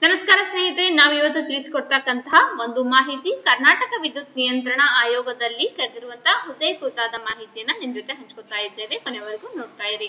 ನಮಸ್ಕಾರ ಸ್ನೇಹಿತರೆ ನಾವು ಇವತ್ತು ತಿಳಿಸಿಕೊಡ್ತಕ್ಕಂತಹ ಒಂದು ಮಾಹಿತಿ ಕರ್ನಾಟಕ ವಿದ್ಯುತ್ ನಿಯಂತ್ರಣ ಆಯೋಗದಲ್ಲಿ ಕರೆದಿರುವಂತಹ ಹುದ್ದೆ ಕುರಿತಾದ ಮಾಹಿತಿಯನ್ನ ನಿಮ್ ಜೊತೆ ಹಂಚ್ಕೊತಾ ಇದ್ದೇವೆ ಕೊನೆವರೆಗೂ ನೋಡ್ತಾ ಇರಿ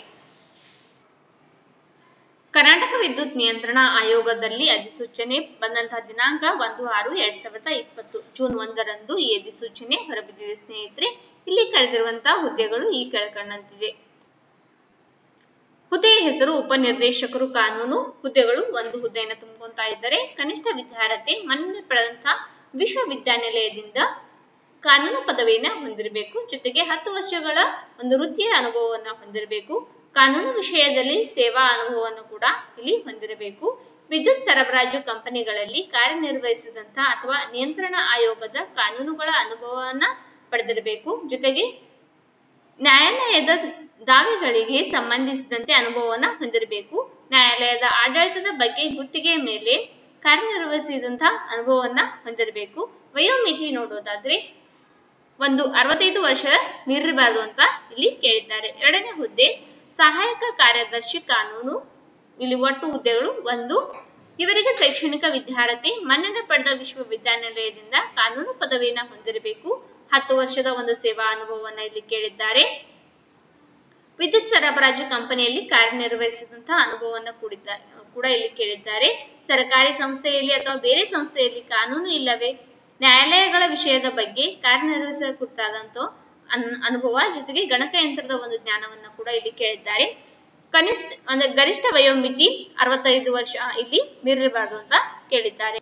ಕರ್ನಾಟಕ ವಿದ್ಯುತ್ ನಿಯಂತ್ರಣ ಆಯೋಗದಲ್ಲಿ ಅಧಿಸೂಚನೆ ಬಂದಂತಹ ದಿನಾಂಕ ಒಂದು ಆರು ಎರಡ್ ಸಾವಿರದ ಇಪ್ಪತ್ತು ಜೂನ್ ಒಂದರಂದು ಈ ಅಧಿಸೂಚನೆ ಹೊರಬಿದ್ದಿದೆ ಸ್ನೇಹಿತರೆ ಇಲ್ಲಿ ಕರೆದಿರುವಂತಹ ಹುದ್ದೆಗಳು ಈ ಕೆಳಕಂಡಂತಿದೆ ಹುದ್ದೆಯ ಹೆಸರು ಉಪನಿರ್ದೇಶಕರು ಕಾನೂನು ಹುದ್ದೆಗಳು ಒಂದು ಹುದ್ದೆಯನ್ನು ತುಂಬಿಕೊಂತಾ ಇದ್ದಾರೆ ಕನಿಷ್ಠ ವಿದ್ಯಾರ್ಹತೆ ಮನ್ನಣೆ ಪಡೆದಂತಹ ವಿಶ್ವವಿದ್ಯಾನಿಲಯದಿಂದ ಕಾನೂನು ಪದವಿಯನ್ನ ಹೊಂದಿರಬೇಕು ಜೊತೆಗೆ ಹತ್ತು ವರ್ಷಗಳ ಒಂದು ವೃತ್ತಿಯ ಅನುಭವವನ್ನ ಹೊಂದಿರಬೇಕು ಕಾನೂನು ವಿಷಯದಲ್ಲಿ ಸೇವಾ ಅನುಭವವನ್ನು ಕೂಡ ಇಲ್ಲಿ ಹೊಂದಿರಬೇಕು ವಿದ್ಯುತ್ ಸರಬರಾಜು ಕಂಪನಿಗಳಲ್ಲಿ ಕಾರ್ಯನಿರ್ವಹಿಸಿದಂತಹ ಅಥವಾ ನಿಯಂತ್ರಣ ಆಯೋಗದ ಕಾನೂನುಗಳ ಅನುಭವವನ್ನ ಪಡೆದಿರಬೇಕು ಜೊತೆಗೆ ನ್ಯಾಯಾಲಯದ ದಾವೆಗಳಿಗೆ ಸಂಬಂಧಿಸಿದಂತೆ ಅನುಭವವನ್ನ ಹೊಂದಿರಬೇಕು ನ್ಯಾಯಾಲಯದ ಆಡಳಿತದ ಬಗ್ಗೆ ಗುತ್ತಿಗೆ ಮೇಲೆ ಕಾರ್ಯನಿರ್ವಹಿಸಿದಂತಹ ಅನುಭವವನ್ನ ಹೊಂದಿರಬೇಕು ವಯೋಮಿತಿ ನೋಡೋದಾದ್ರೆ ಒಂದು ಅರವತ್ತೈದು ವರ್ಷ ಮೀರಿರಬಾರದು ಅಂತ ಇಲ್ಲಿ ಕೇಳಿದ್ದಾರೆ ಎರಡನೇ ಹುದ್ದೆ ಸಹಾಯಕ ಕಾರ್ಯದರ್ಶಿ ಕಾನೂನು ಇಲ್ಲಿ ಒಟ್ಟು ಹುದ್ದೆಗಳು ಒಂದು ಇವರಿಗೆ ಶೈಕ್ಷಣಿಕ ವಿದ್ಯಾರ್ಹತೆ ಮನ್ನಣೆ ಪಡೆದ ವಿಶ್ವವಿದ್ಯಾನಿಲಯದಿಂದ ಕಾನೂನು ಪದವಿಯನ್ನ ಹೊಂದಿರಬೇಕು ಹತ್ತು ವರ್ಷದ ಒಂದು ಸೇವಾ ಅನುಭವವನ್ನ ಇಲ್ಲಿ ಕೇಳಿದ್ದಾರೆ ವಿದ್ಯುತ್ ಸರಬರಾಜು ಕಂಪನಿಯಲ್ಲಿ ಕಾರ್ಯನಿರ್ವಹಿಸಿದಂತಹ ಅನುಭವವನ್ನ ಕೂಡಿದ್ದ ಕೂಡ ಇಲ್ಲಿ ಕೇಳಿದ್ದಾರೆ ಸರ್ಕಾರಿ ಸಂಸ್ಥೆಯಲ್ಲಿ ಅಥವಾ ಬೇರೆ ಸಂಸ್ಥೆಯಲ್ಲಿ ಕಾನೂನು ಇಲ್ಲವೇ ನ್ಯಾಯಾಲಯಗಳ ವಿಷಯದ ಬಗ್ಗೆ ಕಾರ್ಯನಿರ್ವಹಿಸ ಕುರಿತಾದಂತ ಅನುಭವ ಜೊತೆಗೆ ಗಣಕಯಂತ್ರದ ಒಂದು ಜ್ಞಾನವನ್ನ ಕೂಡ ಇಲ್ಲಿ ಕೇಳಿದ್ದಾರೆ ಕನಿಷ್ಠ ಅಂದ್ರೆ ಗರಿಷ್ಠ ವಯೋಮಿತಿ ಅರವತ್ತೈದು ವರ್ಷ ಇಲ್ಲಿ ಮೀರಿರಬಾರದು ಅಂತ ಕೇಳಿದ್ದಾರೆ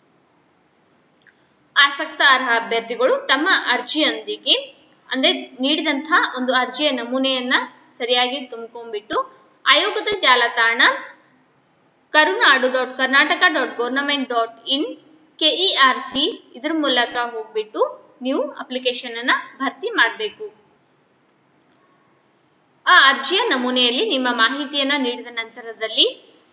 ಆಸಕ್ತ ಅರ್ಹ ಅಭ್ಯರ್ಥಿಗಳು ತಮ್ಮ ಅರ್ಜಿಯೊಂದಿಗೆ ಅಂದ್ರೆ ನೀಡಿದಂತಹ ಒಂದು ಅರ್ಜಿಯ ನಮೂನೆಯನ್ನ ಸರಿಯಾಗಿ ತುಂಬಿಕೊಂಡ್ಬಿಟ್ಟು ಆಯೋಗದ ಜಾಲತಾಣ Karunadu dot Karnataka dot government dot in KER C ಇದ್ರ ಮೂಲಕ ಹೋಗ್ಬಿಟ್ಟು ನೀವು ಅಪ್ಲಿಕೇಶನ್ ಅನ್ನ ಭರ್ತಿ ಮಾಡಬೇಕು ಆ ಅರ್ಜಿಯ ನಮೂನೆಯಲ್ಲಿ ನಿಮ್ಮ ಮಾಹಿತಿಯನ್ನ ನೀಡಿದ ನಂತರದಲ್ಲಿ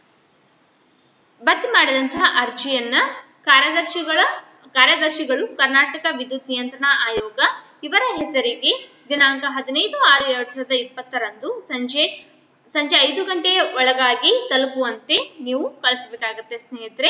ಭರ್ತಿ ಮಾಡಿದಂತಹ ಅರ್ಜಿಯನ್ನ ಕಾರ್ಯದರ್ಶಿಗಳ ಕಾರ್ಯದರ್ಶಿಗಳು ಕರ್ನಾಟಕ ವಿದ್ಯುತ್ ನಿಯಂತ್ರಣ ಆಯೋಗ ಇವರ ಹೆಸರಿಗೆ ದಿನಾಂಕ ಹದಿನೈದು ಆರು ಎರಡ್ ಸಾವಿರದ ಇಪ್ಪತ್ತರಂದು ಸಂಜೆ ಸಂಜೆ ಐದು ಗಂಟೆಯ ಒಳಗಾಗಿ ತಲುಪುವಂತೆ ನೀವು ಕಳಿಸಬೇಕಾಗತ್ತೆ ಸ್ನೇಹಿತರೆ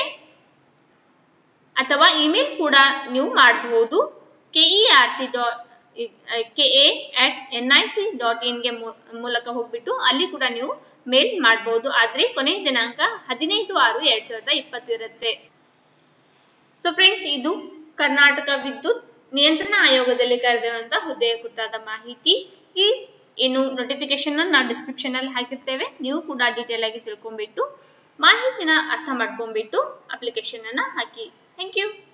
ಅಥವಾ ಇಮೇಲ್ ಕೂಡ ನೀವು ಮಾಡಬಹುದು KER C dot KA at N I C dot ಇನ್ಗೆ ಮೂಲಕ ಹೋಗ್ಬಿಟ್ಟು ಅಲ್ಲಿ ಕೂಡ ನೀವು ಮೇಲ್ ಮಾಡಬಹುದು ಆದ್ರೆ ಕೊನೆಯ ದಿನಾಂಕ ಹದಿನೈದು ಆರು ಎರಡ್ ಸಾವಿರದ ಇಪ್ಪತ್ತು ಇರುತ್ತೆ ಸೊ ಫ್ರೆಂಡ್ಸ್ ಇದು ಕರ್ನಾಟಕ ವಿದ್ಯುತ್ ನಿಯಂತ್ರಣ ಆಯೋಗದಲ್ಲಿ ಕರೆದಿರುವಂತಹ ಹುದ್ದೆಯ ಕುರಿತಾದ ಮಾಹಿತಿ ಈ ಏನು ನೋಟಿಫಿಕೇಶನ್ ನಾವು ಡಿಸ್ಕ್ರಿಪ್ಷನ್ ಅಲ್ಲಿ ಹಾಕಿರ್ತೇವೆ ನೀವು ಕೂಡ ಡೀಟೇಲ್ ಆಗಿ ತಿಳ್ಕೊಂಡ್ಬಿಟ್ಟು ಮಾಹಿತಿನ ಅರ್ಥ ಮಾಡ್ಕೊಂಡ್ಬಿಟ್ಟು ಅಪ್ಲಿಕೇಶನ್ ಅನ್ನ ಹಾಕಿ ಥ್ಯಾಂಕ್ ಯು